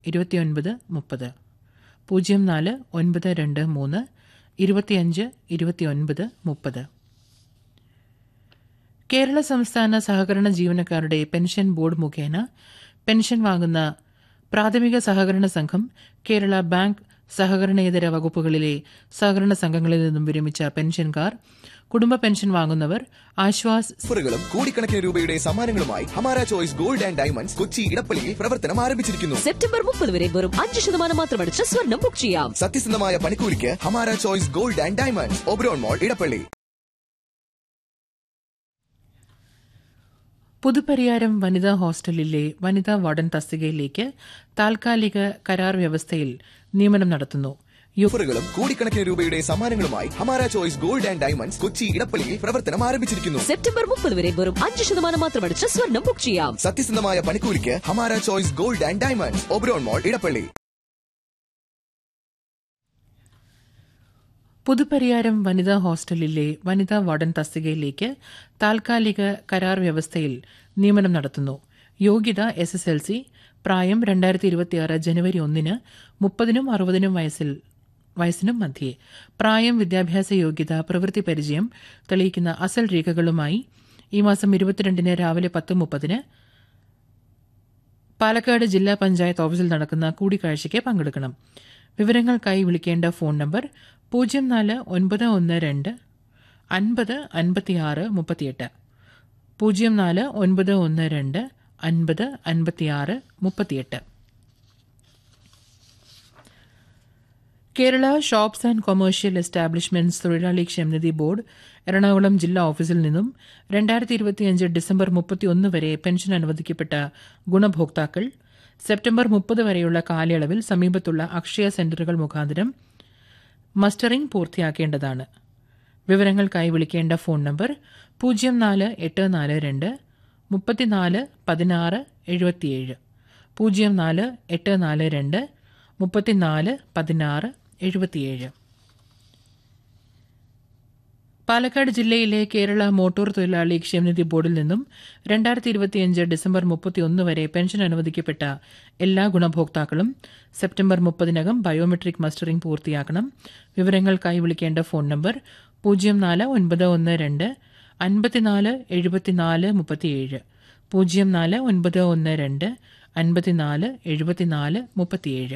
ഇരുപത്തിയൊൻപത് മുപ്പത് പൂജ്യം നാല് ഒൻപത് രണ്ട് മൂന്ന് ഇരുപത്തിയഞ്ച് ഇരുപത്തിയൊൻപത് മുപ്പത് കേരള സംസ്ഥാന സഹകരണ ജീവനക്കാരുടെ പെൻഷൻ ബോർഡ് മുഖേന പെൻഷൻ വാങ്ങുന്ന പ്രാഥമിക സഹകരണ സംഘം കേരള ബാങ്ക് സഹകരണേതര വകുപ്പുകളിലെ സഹകരണ സംഘങ്ങളിൽ നിന്നും വിരമിച്ച പെൻഷൻകാർ കുടുംബ പെൻഷൻ വാങ്ങുന്നവർ ആശ്വാസ് ഓഫറുകളും കോടിക്കണക്കിന് രൂപയുടെ സമ്മാനങ്ങളുമായി Hamara choice gold and diamonds Kochi ഇടപ്പള്ളിയിൽ പ്രവർത്തനം ആരംഭിച്ചിരിക്കുന്നു സെപ്റ്റംബർ മുപ്പത് വരെ വെറും അഞ്ച് ശതമാനം മാത്രമടിച്ച് സ്വർണം ബുക്ക് ചെയ്യാം സത്യസന്ധമായ പണിക്കൂലിക്ക് Hamara choice gold and diamonds Oberon mall Edappally Puthupariyaram വനിതാ ഹോസ്റ്റലിലെ വനിതാ വാർഡൻ തസ്തികയിലേക്ക് താൽക്കാലിക കരാർ വ്യവസ്ഥയിൽ നിയമനം നടത്തുന്നു യു- ഓഫറുകളും കോടിക്കണക്കിന് രൂപയുടെ സമ്മാനങ്ങളുമായി Hamara choice gold and diamonds Kochi ഇടപ്പള്ളിയിൽ പ്രവർത്തനം ആരംഭിച്ചിരിക്കുന്നു സെപ്റ്റംബർ മുപ്പത് വരെ വെറും അഞ്ച് ശതമാനം മാത്രമടിച്ച് സ്വർണം ബുക്ക് ചെയ്യാം സത്യസന്ധമായ പണിക്കൂലിക്ക് Hamara choice gold and diamonds Oberon mall Edappally Puthupariyaram വനിതാ ഹോസ്റ്റലിലെ വനിതാ വാർഡൻ തസ്തികയിലേക്ക് താൽക്കാലിക കരാർ വ്യവസ്ഥയിൽ നിയമനം നടത്തുന്നു യോഗ്യത എസ് എസ് എൽ സി പ്രായം രണ്ടായിരത്തി ഇരുപത്തിയാറ് ജനുവരി ഒന്നിന് മുപ്പതിനും അറുപതിനും വയസ്സിൽ വയസ്സിനും മധ്യേ പ്രായം വിദ്യാഭ്യാസ യോഗ്യത പ്രവൃത്തി പരിചയം തെളിയിക്കുന്ന അസൽ രേഖകളുമായി ഈ മാസം ഇരുപത്തിരണ്ടിന് രാവിലെ പത്ത് മുപ്പതിന് പാലക്കാട് ജില്ലാ പഞ്ചായത്ത് ഓഫീസിൽ നടക്കുന്ന കൂടിക്കാഴ്ചയ്ക്ക് പങ്കെടുക്കണം വിവരങ്ങൾക്കായി വിളിക്കേണ്ട ഫോൺ നമ്പർ പൂജ്യം നാല് ഒൻപത് ഒന്ന് രണ്ട് അൻപത് അൻപത്തിയാറ് മുപ്പത്തിയെട്ട് പൂജ്യം നാല് ഒൻപത് ഒന്ന് രണ്ട് അൻപത് അൻപത്തിയാറ് മുപ്പത്തിയെട്ട് Kerala shops and commercial establishments തൊഴിലാളി ക്ഷേമനിധി ബോർഡ് എറണാകുളം ജില്ലാ ഓഫീസിൽ നിന്നും രണ്ടായിരത്തി ഇരുപത്തിയഞ്ച് ഡിസംബർ മുപ്പത്തിയൊന്ന് വരെ പെൻഷൻ അനുവദിക്കപ്പെട്ട ഗുണഭോക്താക്കൾ സെപ്റ്റംബർ മുപ്പത് വരെയുള്ള കാലയളവിൽ സമീപത്തുള്ള അക്ഷയ സെന്ററുകൾ മുഖാന്തരം മസ്റ്ററിംഗ് പൂർത്തിയാക്കേണ്ടതാണ് വിവരങ്ങൾക്കായി വിളിക്കേണ്ട ഫോൺ നമ്പർ പൂജ്യം നാല് എട്ട് നാല് രണ്ട് മുപ്പത്തിനാല് പതിനാറ് എഴുപത്തിയേഴ് പൂജ്യം നാല് എട്ട് നാല് രണ്ട് മുപ്പത്തിനാല് പതിനാറ് എഴുപത്തിയേഴ് പാലക്കാട് ജില്ലയിലെ കേരള മോട്ടോർ തൊഴിലാളി ക്ഷേമനിധി ബോർഡിൽ നിന്നും രണ്ടായിരത്തി ഇരുപത്തിയഞ്ച് ഡിസംബർ മുപ്പത്തിയൊന്ന് വരെ പെൻഷൻ അനുവദിക്കപ്പെട്ട എല്ലാ ഗുണഭോക്താക്കളും സെപ്റ്റംബർ മുപ്പതിനകം ബയോമെട്രിക് മസ്റ്ററിംഗ് പൂർത്തിയാക്കണം വിവരങ്ങൾക്കായി വിളിക്കേണ്ട ഫോൺ നമ്പർ പൂജ്യം നാല് ഒൻപത് ഒന്ന് രണ്ട് അൻപത്തിനാല് എഴുപത്തിനാല് മുപ്പത്തിയേഴ് പൂജ്യം നാല് ഒൻപത് ഒന്ന് രണ്ട് അൻപത്തിനാല് എഴുപത്തിനാല് മുപ്പത്തിയേഴ്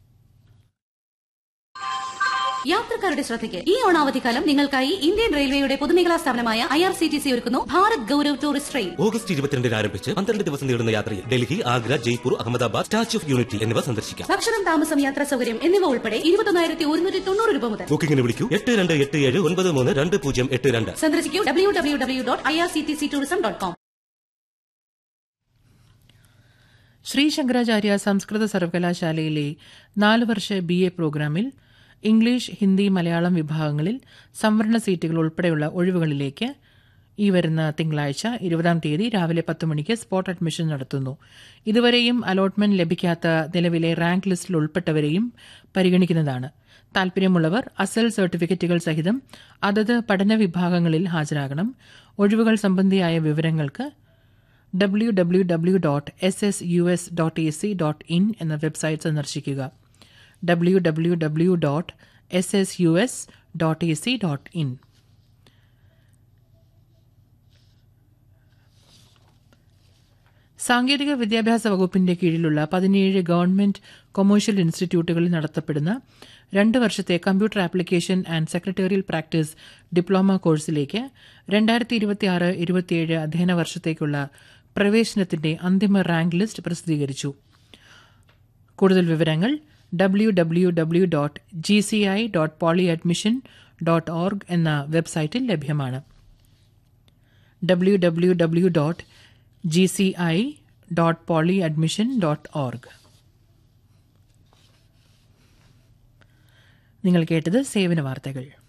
യാത്രക്കാരുടെ ശ്രദ്ധയ്ക്ക് ഈ ഓണാവധിക്കാലം നിങ്ങൾക്കായി ഇന്ത്യൻ റെയിൽവേയുടെ പൊതുമേഖലാ സ്ഥാപനമായ I R C T C ഒരുക്കുന്നു Bharat Gaurav tourist train August ഇരുപത്തിരണ്ടിന് ആരംഭിച്ച് പന്ത്രണ്ട് ദിവസം നീളുന്ന യാത്രയിൽ Delhi Agra Jaipur Ahmedabad statue of unity എന്നിവ സന്ദർശിക്കാം ഭക്ഷണം താമസം യാത്രാ സൗകര്യം എന്നിവ ഉൾപ്പെടെ ഇരുപത്തൊന്നായിരത്തി ഒരുന്നൂറ്റി തൊണ്ണൂറ് രൂപ മുതൽ ബുക്കിംഗിന് വിളിക്കൂ എട്ട് രണ്ട് എട്ട് ഏഴ് ഒൻപത് മൂന്ന് രണ്ട് പൂജ്യം എട്ട് രണ്ട് സന്ദർശിക്കൂ W W W dot I R C T C tourism dot com Shri Shankaracharya സംസ്കൃത സർവകലാശാലയിലെ നാല് വർഷ ബി എ പ്രോഗ്രാമിൽ ഇംഗ്ലീഷ് ഹിന്ദി മലയാളം വിഭാഗങ്ങളിൽ സംവരണ സീറ്റുകൾ ഉൾപ്പെടെയുള്ള ഒഴിവുകളിലേക്ക് ഈ വരുന്ന തിങ്കളാഴ്ച ഇരുപതാം തീയതി രാവിലെ പത്ത് മണിക്ക് സ്പോട്ട് അഡ്മിഷൻ നടത്തുന്നു ഇതുവരെയും അലോട്ട്മെന്റ് ലഭിക്കാത്ത നിലവിലെ റാങ്ക് ലിസ്റ്റിൽ ഉൾപ്പെട്ടവരെയും പരിഗണിക്കുന്നതാണ് താൽപര്യമുള്ളവർ അസൽ സർട്ടിഫിക്കറ്റുകൾ സഹിതം അതത് പഠന വിഭാഗങ്ങളിൽ ഹാജരാകണം ഒഴിവുകൾ സംബന്ധിയായ വിവരങ്ങൾക്ക് W W W dot S S U S dot A C dot in എന്ന വെബ്സൈറ്റ് സന്ദർശിക്കുക W W W dot S S U S dot A C dot in സാങ്കേതിക വിദ്യാഭ്യാസ വകുപ്പിന്റെ കീഴിലുള്ള പതിനേഴ് ഗവൺമെന്റ് കൊമേഴ്ഷ്യൽ ഇൻസ്റ്റിറ്റ്യൂട്ടുകളിൽ നടത്തപ്പെടുന്ന രണ്ട് വർഷത്തെ computer application and secretarial practice diploma കോഴ്സിലേക്ക് രണ്ടായിരത്തി ഇരുപത്തിയാറ് ഇരുപത്തിയേഴ് അധ്യയന വർഷത്തേക്കുള്ള പ്രവേശനത്തിന്റെ അന്തിമ റാങ്ക് ലിസ്റ്റ് പ്രസിദ്ധീകരിച്ചു കൂടുതൽ വിവരങ്ങൾ W W W dot G C I dot poly admission dot org എന്ന വെബ്സൈറ്റിൽ ലഭ്യമാണ് W W W dot G C I dot poly admission dot org നിങ്ങൾ കേട്ടത് സേവന വാർത്തകൾ